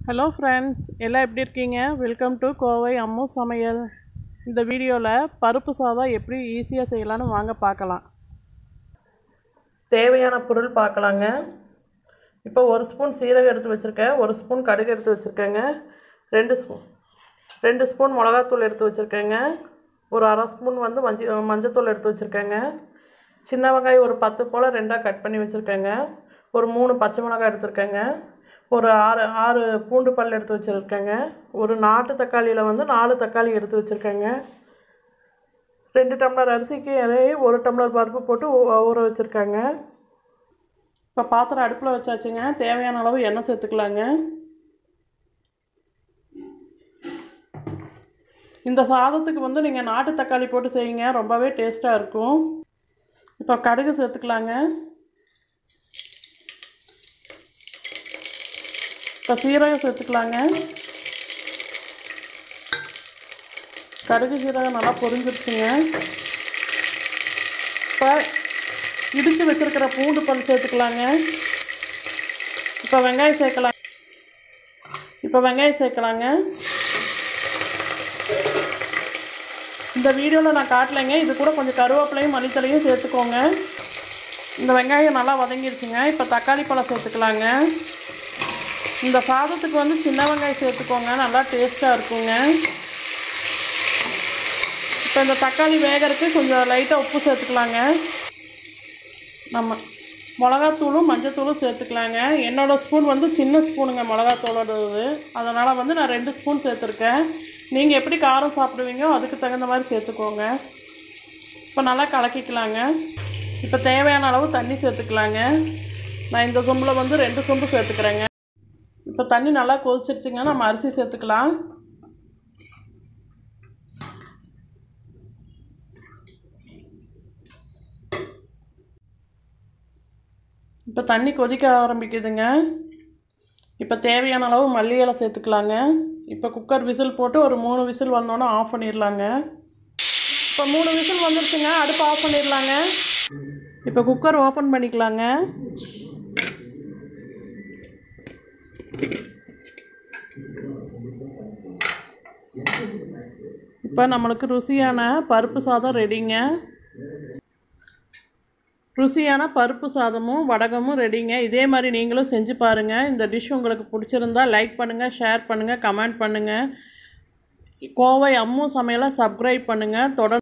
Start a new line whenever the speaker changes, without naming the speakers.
hello friends எல்லாம் எப்படி இருக்கீங்க வெல்கம் டு கோவை அம்மு சமையல் இந்த வீடியோவில் பருப்பு சாதம் எப்படி ஈஸியாக செய்யலான்னு வாங்க பார்க்கலாம் தேவையான பொருள் பார்க்கலாங்க இப்போ ஒரு ஸ்பூன் சீரகம் எடுத்து வச்சுருக்கேன் ஒரு ஸ்பூன் கடுகு எடுத்து வச்சுருக்கேங்க ரெண்டு ஸ்பூன் ரெண்டு ஸ்பூன் மிளகாத்தூள் எடுத்து வச்சுருக்கேங்க ஒரு அரை ஸ்பூன் வந்து மஞ்சள் மஞ்சத்தூள் எடுத்து வச்சுருக்கேங்க சின்ன வெங்காயம் ஒரு பத்து போல் ரெண்டாக கட் பண்ணி வச்சுருக்கேங்க ஒரு மூணு பச்சை மிளகாய் எடுத்திருக்கேங்க ஒரு ஆறு ஆறு பூண்டு பல் எடுத்து வச்சுருக்கேங்க ஒரு நாட்டு தக்காளியில் வந்து நாலு தக்காளி எடுத்து வச்சுருக்கேங்க ரெண்டு டம்ளர் அரிசிக்கு இறைய ஒரு டம்ளர் பருப்பு போட்டு ஊ- ஊற வச்சுருக்கேங்க இப்போ பாத்திரம் அடுப்பில் வச்சாச்சுங்க தேவையான அளவு எண்ணெய் சேர்த்துக்கலாங்க இந்த சாதத்துக்கு வந்து நீங்கள் நாட்டு தக்காளி போட்டு செய்யுங்க ரொம்பவே டேஸ்ட்டாக இருக்கும் இப்போ கடுகு சேர்த்துக்கலாங்க இப்போ சீரகம் சேர்த்துக்கலாங்க கடுகு சீரகம் நல்லா பொரிஞ்சிருச்சுங்க இப்போ இடித்து வச்சிருக்கிற பூண்டு பல் சேர்த்துக்கலாங்க இப்போ வெங்காயம் சேர்க்கலாம் இப்போ வெங்காயம் சேர்க்கலாங்க இந்த வீடியோவில் நான் காட்டலைங்க இது கூட கொஞ்சம் கருவேப்பிலையும் மல்லித்தலையும் சேர்த்துக்கோங்க இந்த வெங்காயம் நல்லா வதங்கிருச்சுங்க இப்போ தக்காளி பழம் சேர்த்துக்கலாங்க இந்த சாதத்துக்கு வந்து சின்ன வெங்காயம் சேர்த்துக்கோங்க நல்லா டேஸ்ட்டாக இருக்குங்க இப்போ இந்த தக்காளி வேகறதுக்கு கொஞ்சம் லைட்டாக உப்பு சேர்த்துக்கலாங்க நம்ம மிளகாத்தூளும் மஞ்சத்தூளும் சேர்த்துக்கலாங்க என்னோடய ஸ்பூன் வந்து சின்ன ஸ்பூனுங்க மிளகாத்தூளோடது அதனால் வந்து நான் ரெண்டு ஸ்பூன் சேர்த்துருக்கேன் நீங்கள் எப்படி காரம் சாப்பிடுவீங்கோ அதுக்கு தகுந்த மாதிரி சேர்த்துக்கோங்க இப்போ நல்லா கலக்கிக்கலாங்க இப்போ தேவையான அளவு தண்ணி சேர்த்துக்கலாங்க நான் இந்த சொம்பில் வந்து ரெண்டு சொம்பு சேர்த்துக்கிறேங்க இப்போ தண்ணி நல்லா கொதிச்சிருச்சுங்க நம்ம அரிசி சேர்த்துக்கலாம் இப்போ தண்ணி கொதிக்க ஆரம்பிக்குதுங்க இப்போ தேவையான அளவு மல்லி இலை சேர்த்துக்கலாங்க இப்போ குக்கர் விசில் போட்டு ஒரு மூணு விசில் வந்தோன்னே ஆஃப் பண்ணிடலாங்க இப்போ மூணு விசில் வந்துருச்சுங்க அடுப்பு ஆஃப் பண்ணிடலாங்க இப்போ குக்கர் ஓப்பன் பண்ணிக்கலாங்க இப்போ நம்மளுக்கு ருசியான பருப்பு சாதம் ரெடிங்க ருசியான பருப்பு சாதமும் வடகமும் ரெடிங்க இதே மாதிரி நீங்களும் செஞ்சு பாருங்கள் இந்த டிஷ் உங்களுக்கு பிடிச்சிருந்தா லைக் பண்ணுங்கள் ஷேர் பண்ணுங்கள் கமெண்ட் பண்ணுங்கள் கோவை அம்மு சமையலை சப்ஸ்கிரைப் பண்ணுங்கள் தொடர்ந்து